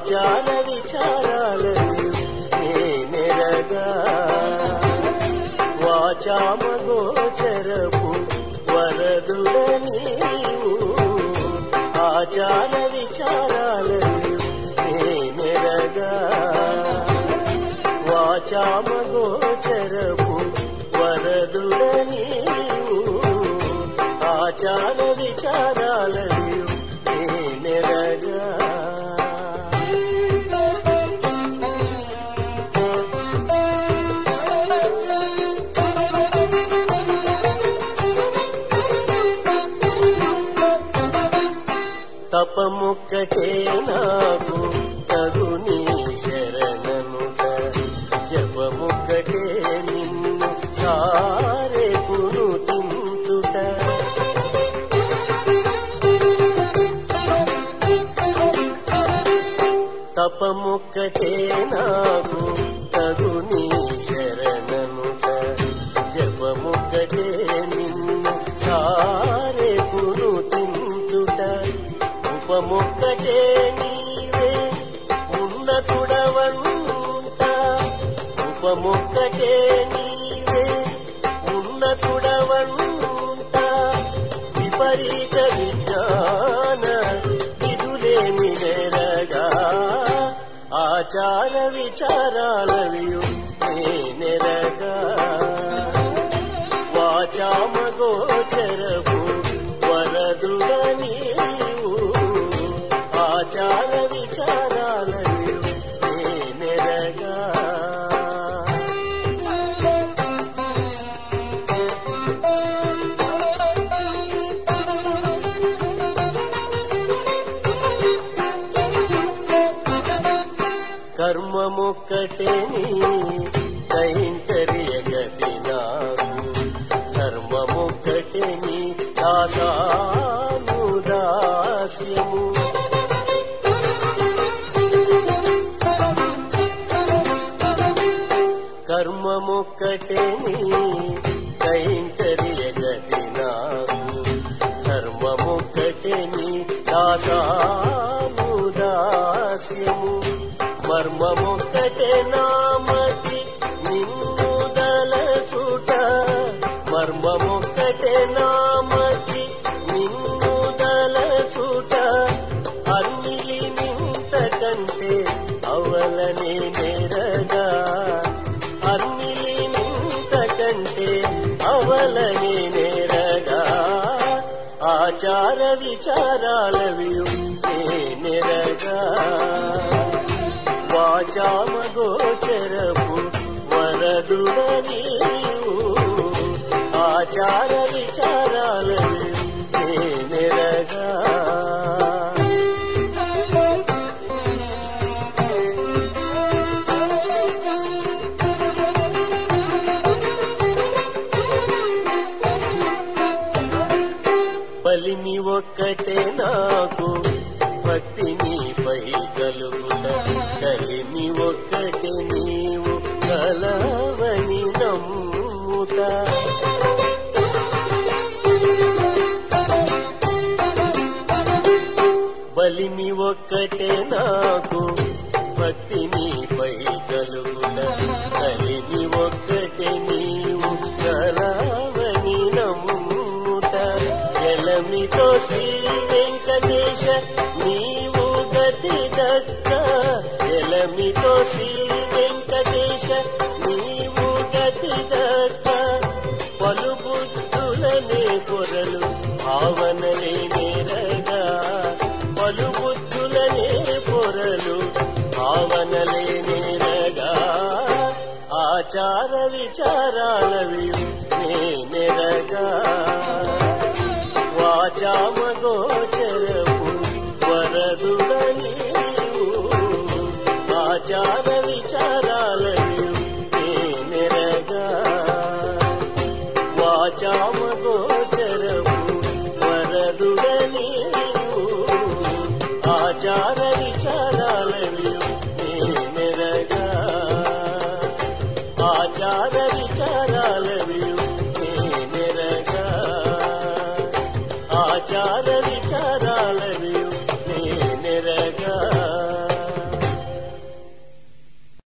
ఆచార విచారాలను నేనెరగా వాచామ గోచరపు వరదుడ నీవు ఆచార విచారాలను నేనెరగా వాచామ గోచరపు వరదుడ నీవు ఆచార విచారాలను నేనెరగా తపముక్కటే నాకు తగుని శరణముట జపముక్కటే నిన్ను సారే కును తించుట తపముక్కటే నాకు తగుని శరణముట జపముక్కటే నిన్ను సారే కును తించుట ఉపముక్కటే నీవే ఉన్నతుడవంట ఉపముక్కటే నీవే ఉన్నతుడవంట విపరీత విజ్ఞాన విధులేమి నెరగా ఆచార విచారాలవియు నేనెరగా వాచామ గోచరపు వరదుడ నీవు ఆచార విచారాలవియు నేనెరగా కర్మముక్కటే నీ కైంకర్య గతి నాకు ధర్మముక్కటే నీ దాసాను దాస్యము కర్మముక్కటే నీ కైంకర్య గతి నాకు ధర్మముక్కటే నీ దాసాను దాస్యము మర్మముక్కటే నామతి నిన్ను దలచుట మర్మముక్కటే నామతి నిన్ను దలచుట అన్నిలి నింత కంటే అవలని నెరగా అన్నిలి నింత కంటే అవలని నెరగా ఆచార విచారాలవియు నెరగా వాచామ గోచరపు వరదుడ నీవు ఆచార విచారాలను నేనెరగా బలిని ఒక్కటే నాకు భక్తి నీపై కలుగుట కలిమి ఒక్కటి నీవు కలవని నమ్ముట బలిమి ఒక్కటే నాకు భక్తి నీపై కలుగుట కలిమి ఒక్కటి నీవు కలవని నమ్ముట ఎలమితో శ్రీ వెంకటేశ నీవు గతి దక్క ఎలమితో శ్రీ వెంకటేశ నీవు గతి దక్క పలుబుద్ధులనే పొరలు భావనలే నేరగా పలుబుద్ధులనే పొరలు భావనలే నేరగా ఆచార విచారాలవి నేనెరగా వాచామ గోచరపు వరదుడ నీవు ఆచార విచారాలవి నేనెరగా వాచామ గోచరపు వరదుడ నీవు ఆచార విచారాలవి నేనెరగా ఆచార విచారాలవి నేనెరగా ఆచార